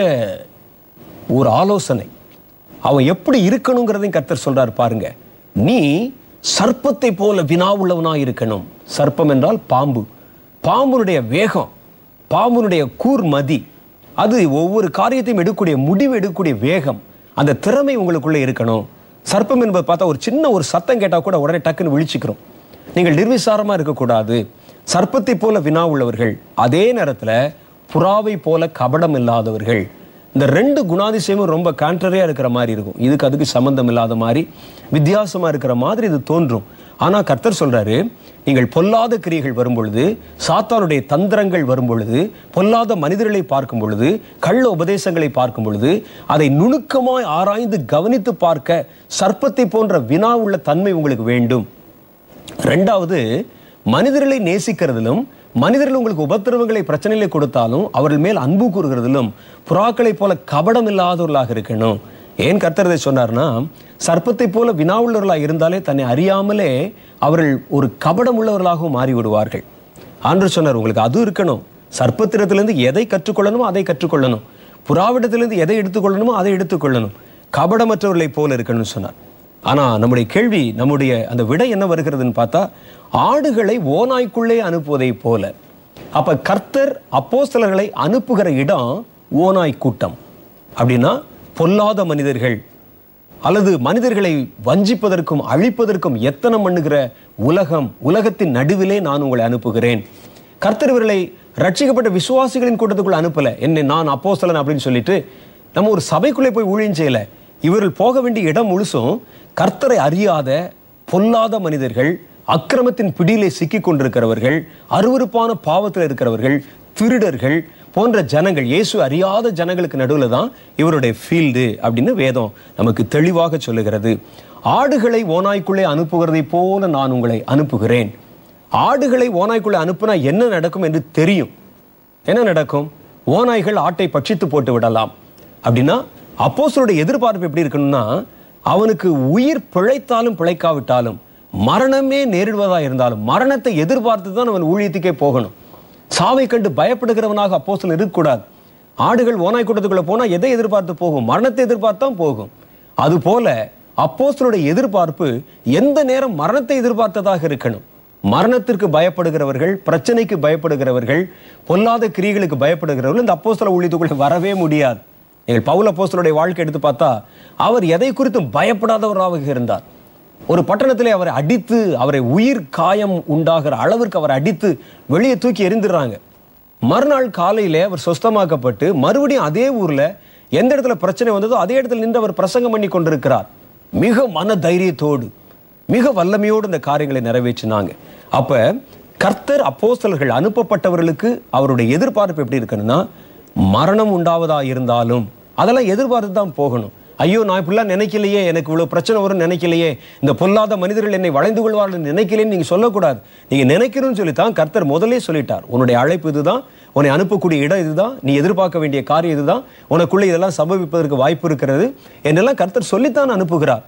ஒரு ஆலோசனை அவன் எப்படி இருக்கணுங்கிறதையும் கர்த்தர் சொல்றார் பாருங்க நீ சர்ப்பத்தை போல வினா உள்ளவனா இருக்கணும் சர்ப்பம் என்றால் பாம்பு பாம்புனுடைய வேகம் பாம்புனுடைய கூர்மதி அது ஒவ்வொரு காரியத்தையும் எடுக்கக்கூடிய முடிவு எடுக்கக்கூடிய வேகம் அந்த திறமை உங்களுக்குள்ள இருக்கணும் சர்ப்பம் என்பது பார்த்தா ஒரு சின்ன ஒரு சத்தம் கேட்டா கூட உடனே டக்குன்னு விழிச்சுக்கிறோம் நீங்கள் நிர்விசாரமா இருக்கக்கூடாது சர்ப்பத்தை போல வினா உள்ளவர்கள் அதே நேரத்துல புறாவை போல கபடம் இல்லாதவர்கள் இந்த ரெண்டு குணாதிசயமும் ரொம்ப கான்ட்ரரியா இருக்கிற மாதிரி இருக்கும் இதுக்கு அதுக்கு சம்பந்தம் இல்லாத மாதிரி வித்தியாசமா இருக்கிற மாதிரி இது தோன்றும் ஆனா கர்த்தர் சொல்றாரு நீங்கள் பொல்லாத கிரியைகள் வரும் பொழுது சாத்தானுடைய தந்திரங்கள் வரும் பொழுது பொல்லாத மனிதர்களை பார்க்கும் பொழுது கள்ள உபதேசங்களை பார்க்கும் பொழுது அதை நுணுக்கமாய் ஆராய்ந்து கவனித்து பார்க்க சர்ப்பத்தை போன்ற வினா உள்ள தன்மை உங்களுக்கு வேண்டும் ரெண்டாவது மனிதர்களை நேசிக்கிறதிலும் மனிதர்கள் உங்களுக்கு உபத்திரவங்களை பிரச்சனைகளை கொடுத்தாலும் அவர்கள் மேல் அன்பு கூறுகிறதிலும் புறாக்களைப் போல கபடம் இல்லாதவர்களாக இருக்கணும் ஏன் கர்த்தர் இதை சொன்னார்னா சர்ப்பத்தை போல வினாவுள்ளவர்களாக இருந்தாலே தன்னை அறியாமலே அவர்கள் ஒரு கபடம் உள்ளவர்களாகவும் மாறி விடுவார்கள் ஆண்டு சொன்னார் உங்களுக்கு அது இருக்கணும் சர்ப்பத்திடத்திலிருந்து எதை கற்றுக்கொள்ளணுமோ அதை கற்றுக்கொள்ளணும் புறாவிடத்திலிருந்து எதை எடுத்துக்கொள்ளணுமோ அதை எடுத்துக்கொள்ளணும் கபடமற்றவர்களைப் போல இருக்கணும்னு சொன்னார் ஆனா நம்முடைய கேள்வி நம்முடைய அந்த விடை என்ன வருகிறதுன்னு பார்த்தா ஆடுகளை ஓநாய்க்குள்ளே அனுப்புவதை போல அப்ப கர்த்தர் அப்போஸ்தலர்களை அனுப்புகிற இடம் ஓநாய் கூட்டம் அப்படின்னா பொல்லாத மனிதர்கள் அல்லது மனிதர்களை வஞ்சிப்பதற்கும் அழிப்பதற்கும் எத்தனை பண்ணுகிற உலகம் உலகத்தின் நடுவிலே நான் உங்களை அனுப்புகிறேன் கர்த்தர் இவர்களை ரட்சிக்கப்பட்ட விசுவாசிகளின் கூட்டத்துக்குள்ள அனுப்பல என்னை நான் அப்போஸ்தலன் அப்படின்னு சொல்லிட்டு நம்ம ஒரு சபைக்குள்ளே போய் ஊழியம் செய்யல இவர்கள் போக வேண்டிய இடம் முழுசும் கர்த்தரை அறியாத பொல்லாத மனிதர்கள் அக்கிரமத்தின் பிடியிலே சிக்கிக் கொண்டிருக்கிறவர்கள் அருவருப்பான பாவத்தில் இருக்கிறவர்கள் திருடர்கள் போன்ற ஜனங்கள் இயேசு அறியாத ஜனங்களுக்கு நடுவில் தான் இவருடைய ஃபீல்டு அப்படின்னு வேதம் நமக்கு தெளிவாக சொல்லுகிறது ஆடுகளை ஓநாய்க்குள்ளே அனுப்புகிறதை போல நான் உங்களை அனுப்புகிறேன் ஆடுகளை ஓநாய்க்குள்ளே அனுப்புனா என்ன நடக்கும் என்று தெரியும் என்ன நடக்கும் ஓநாய்கள் ஆட்டை பட்சித்து போட்டு விடலாம் அப்படின்னா அப்போஸ்தலருடைய எதிர்பார்ப்பு எப்படி இருக்கணும்னா அவனுக்கு உயிர் பிழைத்தாலும் பிழைக்காவிட்டாலும் மரணமே நேரிடுவதா இருந்தாலும் மரணத்தை எதிர்பார்த்து தான் அவன் ஊழியத்துக்கே போகணும் சாவை கண்டு பயப்படுகிறவனாக அப்போஸ்தலன் இருக்கக்கூடாது ஆடுகள் ஓநாய் கூட்டத்துக்குள்ள போனா எதை எதிர்பார்த்து போகும் மரணத்தை எதிர்பார்த்து தான் போகும் அதுபோல அப்போஸ்தலருடைய எதிர்பார்ப்பு எந்த நேரம் மரணத்தை எதிர்பார்த்ததாக இருக்கணும் மரணத்திற்கு பயப்படுகிறவர்கள் பிரச்சனைக்கு பயப்படுகிறவர்கள் பொல்லாத கிரியைகளுக்கு பயப்படுகிறவர்கள் இந்த அப்போஸ்தல ஊழியத்துக்குள்ள வரவே முடியாது நீங்கள் பவுல் அப்போஸ்தலருடைய வாழ்க்கை எடுத்து பார்த்தா அவர் எதை குறித்தும் பயப்படாதவராக இருந்தார் ஒரு பட்டணத்திலே அவரை அடித்து அவரை உயிர் காயம் உண்டாகிற அளவிற்கு அவரை அடித்து வெளியே தூக்கி எறிந்துடுறாங்க மறுநாள் காலையிலே அவர் சொஸ்தமாக்கப்பட்டு மறுபடியும் அதே ஊர்ல எந்த இடத்துல பிரச்சனை வந்ததோ அதே இடத்துல நின்று அவர் பிரசங்கம் பண்ணி கொண்டிருக்கிறார் மிக மன தைரியத்தோடு மிக வல்லமையோடு இந்த காரியங்களை நிறைவேற்றினாங்க அப்ப கர்த்தர் அப்போஸ்தலர்கள் அனுப்பப்பட்டவர்களுக்கு அவருடைய எதிர்பார்ப்பு எப்படி இருக்கணும்னா மரணம் உண்டாவதா இருந்தாலும் அதெல்லாம் எதிர்பார்த்து தான் போகணும் ஐயோ நான் இப்படிலாம் நினைக்கலையே எனக்கு இவ்வளவு பிரச்சனை வரும்னு நினைக்கலையே இந்த பொல்லாத மனிதர்கள் என்னை வளைந்து கொள்வார்கள் நினைக்கலைன்னு நீங்க சொல்லக்கூடாது நீங்க நினைக்கணும்னு சொல்லித்தான் கர்த்தர் முதலே சொல்லிட்டார் உன்னுடைய அழைப்பு இதுதான் உன்னை அனுப்பக்கூடிய இடம் இதுதான் நீ எதிர்பார்க்க வேண்டிய காரியம் இதுதான் உனக்குள்ள இதெல்லாம் சம்பவிப்பதற்கு வாய்ப்பு இருக்கிறது என்றெல்லாம் கர்த்தர் சொல்லித்தான் அனுப்புகிறார்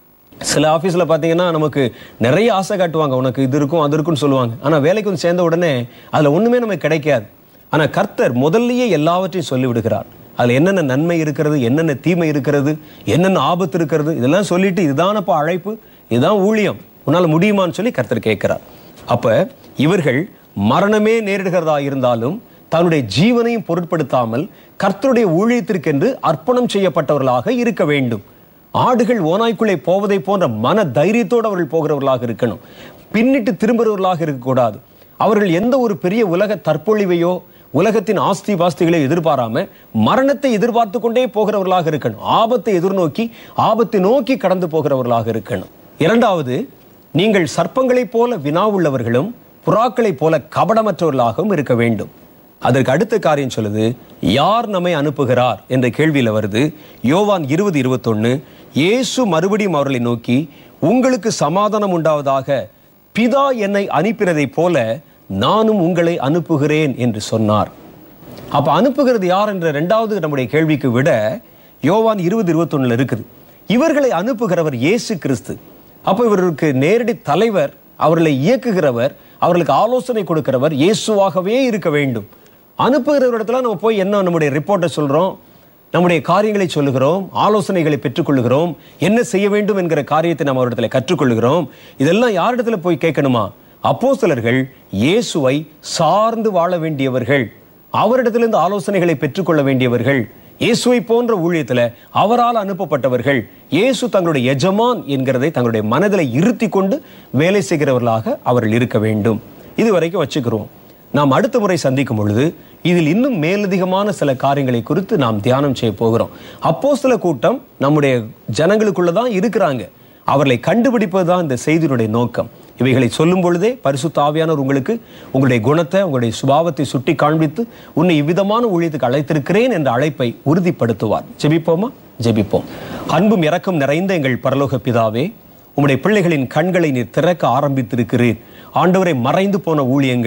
சில ஆஃபீஸில் பார்த்தீங்கன்னா நமக்கு நிறைய ஆசை காட்டுவாங்க உனக்கு இது இருக்கும் அது இருக்குன்னு சொல்லுவாங்க ஆனால் வேலைக்கு வந்து சேர்ந்த உடனே அதில் ஒன்றுமே நமக்கு கிடைக்காது ஆனால் கர்த்தர் முதல்லயே எல்லாவற்றையும் சொல்லி விடுகிறார் அதில் என்னென்ன நன்மை இருக்கிறது என்னென்ன தீமை இருக்கிறது என்னென்ன ஆபத்து இருக்கிறது இதெல்லாம் சொல்லிட்டு இதுதானப்பா அழைப்பு இதுதான் ஊழியம் உன்னால் முடியுமான்னு சொல்லி கர்த்தர் கேட்கிறார் அப்போ இவர்கள் மரணமே நேரிடுகிறதா இருந்தாலும் தன்னுடைய ஜீவனையும் பொருட்படுத்தாமல் கர்த்தருடைய ஊழியத்திற்கென்று அர்ப்பணம் செய்யப்பட்டவர்களாக இருக்க வேண்டும் ஆடுகள் ஓநாய்க்குள்ளே போவதை போன்ற மன தைரியத்தோடு அவர்கள் போகிறவர்களாக இருக்கணும் பின்னிட்டு திரும்புகிறவர்களாக இருக்கக்கூடாது அவர்கள் எந்த ஒரு பெரிய உலக தற்பொழிவையோ உலகத்தின் ஆஸ்தி பாஸ்திகளை எதிர்பாராம மரணத்தை எதிர்பார்த்து கொண்டே போகிறவர்களாக இருக்கணும் ஆபத்தை எதிர்நோக்கி ஆபத்தை நோக்கி கடந்து போகிறவர்களாக இருக்கணும் இரண்டாவது நீங்கள் சர்ப்பங்களைப் போல வினாவுள்ளவர்களும் புறாக்களைப் போல கபடமற்றவர்களாகவும் இருக்க வேண்டும் அதற்கு அடுத்த காரியம் சொல்லுது யார் நம்மை அனுப்புகிறார் என்ற கேள்வியில வருது யோவான் இருபது இருபத்தொன்னு இயேசு மறுபடியும் அவர்களை நோக்கி உங்களுக்கு சமாதானம் உண்டாவதாக பிதா என்னை அனுப்பினதைப் போல நானும் உங்களை அனுப்புகிறேன் என்று சொன்னார் அப்ப அனுப்புகிறது யார் என்ற இரண்டாவது நம்முடைய கேள்விக்கு விட யோவான் இருபது இருபத்தொன்னுல இருக்குது இவர்களை அனுப்புகிறவர் இயேசு கிறிஸ்து அப்போ இவருக்கு நேரடி தலைவர் அவர்களை இயக்குகிறவர் அவர்களுக்கு ஆலோசனை கொடுக்கிறவர் இயேசுவாகவே இருக்க வேண்டும் அனுப்புகிற இடத்துல நம்ம போய் என்ன நம்முடைய ரிப்போர்ட்டை சொல்றோம் நம்முடைய காரியங்களை சொல்லுகிறோம் ஆலோசனைகளை பெற்றுக்கொள்ளுகிறோம் என்ன செய்ய வேண்டும் என்கிற காரியத்தை நம்ம அவரிடத்துல கற்றுக்கொள்ளுகிறோம் இதெல்லாம் யாரிடத்துல போய் கேட்கணுமா அப்போஸ்தலர்கள் இயேசுவை சார்ந்து வாழ வேண்டியவர்கள் அவரிடத்திலிருந்து ஆலோசனைகளை பெற்றுக்கொள்ள வேண்டியவர்கள் இயேசுவை போன்ற ஊழியத்துல அவரால் அனுப்பப்பட்டவர்கள் இயேசு தங்களுடைய எஜமான் என்கிறதை தங்களுடைய மனதில் இருத்தி கொண்டு வேலை செய்கிறவர்களாக அவர்கள் இருக்க வேண்டும் இது வரைக்கும் வச்சுக்கிறோம் நாம் அடுத்த முறை சந்திக்கும் பொழுது இதில் இன்னும் மேலதிகமான சில காரியங்களை குறித்து நாம் தியானம் செய்ய போகிறோம் அப்போ சில கூட்டம் நம்முடைய ஜனங்களுக்குள்ள தான் இருக்கிறாங்க அவர்களை கண்டுபிடிப்பது தான் இந்த செய்தியினுடைய நோக்கம் இவைகளை சொல்லும் பொழுதே பரிசுத்த ஆவியானவர் உங்களுக்கு உங்களுடைய குணத்தை உங்களுடைய சுபாவத்தை சுட்டி காண்பித்து உன்னை இவ்விதமான ஊழியத்துக்கு அழைத்திருக்கிறேன் என்ற அழைப்பை உறுதிப்படுத்துவார் ஜெபிப்போமா ஜெபிப்போம் அன்பும் இரக்கம் நிறைந்த எங்கள் பரலோக பிதாவே உம்முடைய பிள்ளைகளின் கண்களை நீர் திறக்க ஆரம்பித்திருக்கிறீர் ஆண்டவரை மறைந்து போன ஊழியங்கள்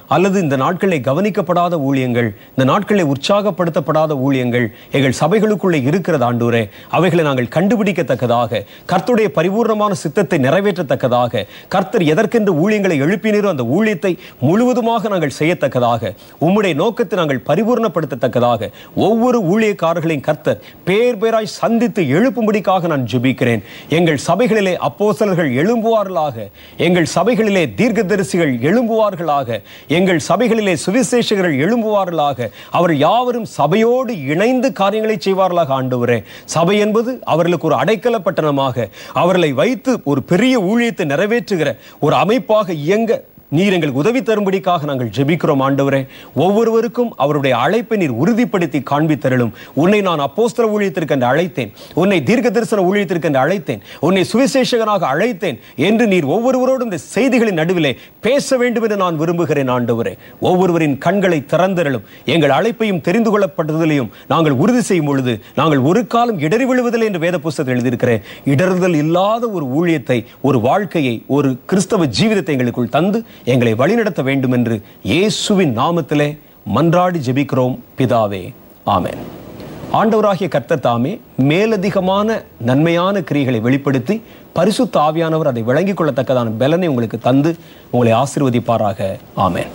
அல்லது இந்த நாட்களில் கவனிக்கப்படாத ஊழியங்கள் இந்த நாட்களில் உற்சாகப்படுத்தப்படாத ஊழியங்கள் எங்கள் சபைகளுக்குள்ளே இருக்கிறது ஆண்டவரே அவைகளை நாங்கள் கண்டுபிடிக்கத்தக்கதாக கர்த்தருடைய பரிபூர்ணமான சித்தத்தை நிறைவேற்றத்தக்கதாக கர்த்தர் எதற்கென்று ஊழியங்களை எழுப்பினீரோ அந்த ஊழியத்தை முழுவதுமாக நாங்கள் செய்யத்தக்கதாக உம்முடைய நோக்கத்தை நாங்கள் பரிபூர்ணப்படுத்தத்தக்கதாக ஒவ்வொரு ஊழியக்காரர்களையும் கர்த்தர் பேர் பேராய் சந்தித்து எழுப்பும்படிக்காக நான் ஜெபிக்கிறேன் எங்கள் சபைகளிலே அப்போஸ்தலர்கள் எழும்புவார்களாக எங்கள் சபைகளிலே தீர்க்கதரிசிகள் எழும்புவார்களாக எங்கள் சபைகளிலே சுவிசேஷகர்கள் எழும்புவார்களாக அவர் யாவரும் சபையோடு இணைந்து காரியங்களை செய்வார்களாக ஆண்டவரே சபை என்பது அவர்களுக்கு ஒரு அடைக்கல பட்டணமாக அவர்களை வைத்து ஒரு பெரிய ஊழியத்தை நிறைவேற்றுகிற ஒரு அமைப்பாக இயங்க நீர் எங்களுக்கு உதவி தரும்படிக்காக நாங்கள் ஜெபிக்கிறோம் ஆண்டவரே ஒவ்வொருவருக்கும் அவருடைய அழைப்பை நீர் உறுதிப்படுத்தி காண்பித்தருளும் உன்னை நான் அப்போஸ்தல ஊழியத்திற்கு என்று அழைத்தேன் உன்னை தீர்க்க தரிசன ஊழியத்திற்கு என்று அழைத்தேன் உன்னை சுவிசேஷகனாக அழைத்தேன் என்று நீர் ஒவ்வொருவரோடும் இந்த செய்திகளின் நடுவிலே பேச வேண்டும் என்று நான் விரும்புகிறேன் ஆண்டவரே ஒவ்வொருவரின் கண்களை திறந்தருளும் எங்கள் அழைப்பையும் தெரிந்து கொள்ளப்பட்டதிலையும் நாங்கள் உறுதி செய்யும் பொழுது நாங்கள் ஒரு காலம் இடறி விழுவதில்லை என்று வேத புஸ்தகத்தில் எழுதியிருக்கிறேன் இடறுதல் இல்லாத ஒரு ஊழியத்தை ஒரு வாழ்க்கையை ஒரு கிறிஸ்தவ ஜீவிதத்தை எங்களுக்குள் தந்து எங்களை வழிநடத்த வேண்டும் என்று இயேசுவின் நாமத்திலே மன்றாடி ஜெபிக்கிறோம் பிதாவே ஆமென் ஆண்டவராகிய கர்த்தர் தாமே மேலதிகமான நன்மையான கிரியைகளை வெளிப்படுத்தி பரிசுத்த ஆவியானவர் அதை விளங்கிக் கொள்ளத்தக்கதான பலனை உங்களுக்கு தந்து உங்களை ஆசீர்வதிப்பாராக ஆமென்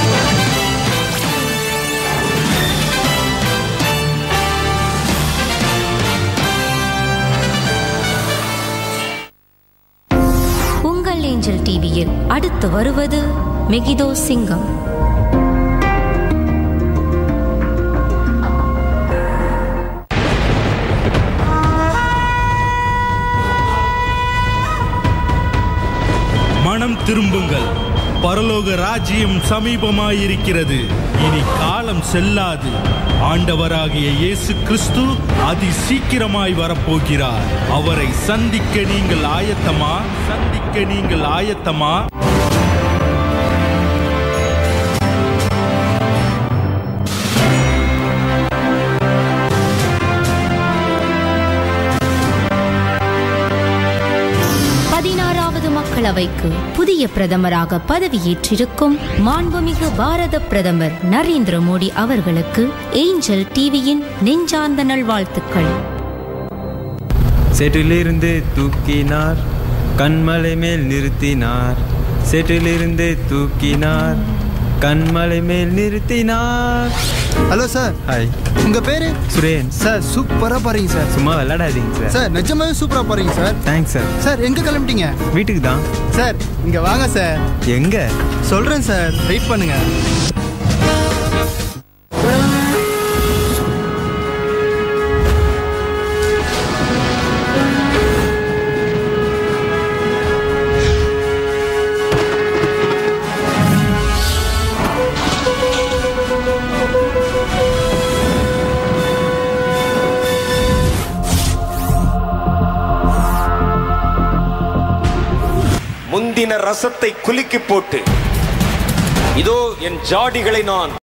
உங்கள் ஏஞ்சல் டிவியில் அடுத்து வருவது மெகிதோ சிங்கம் மனம் திரும்புங்கள் பரலோக ராஜ்யம் சமீபமாயிருக்கிறது இனி காலம் செல்லாது ஆண்டவராகிய இயேசு கிறிஸ்து அதி சீக்கிரமாய் வரப்போகிறார் அவரை சந்திக்க நீங்கள் ஆயத்தமா சந்திக்க நீங்கள் ஆயத்தமா பதினாறாவது மக்களவைக்கு புதிய பிரதமராக பதவியேற்றிருக்கும் மாண்புமிகு பாரத பிரதமர் நரேந்திர மோடி அவர்களுக்கு ஏஞ்சல் டிவியின் நெஞ்சார்ந்த நல்வாழ்த்துக்கள் செட்டிலிருந்து தூக்கினார் கண்மலை மேல் நிறுத்தினார் செட்டிலிருந்து தூக்கினார் கண்மலை மேல் நிறுத்தினார் ஹலோ சார் ஹாய் உங்க பேரு சுரேன் சார் சூப்பரா பாருங்க சார் சும்மா விளையாடாதீங்க சார் சார் நிஜமாவே சூப்பரா பாருங்க சார் தேங்க்ஸ் சார் சார் எங்க கிளம்பிட்டீங்க வீட்டுக்கு தான் சார் இங்க வாங்க சார் எங்க சொல்றேன் சார் வெயிட் பண்ணுங்க முந்தின ரசத்தை குலுக்கி போட்டு இதோ என் ஜாடிகளை நான்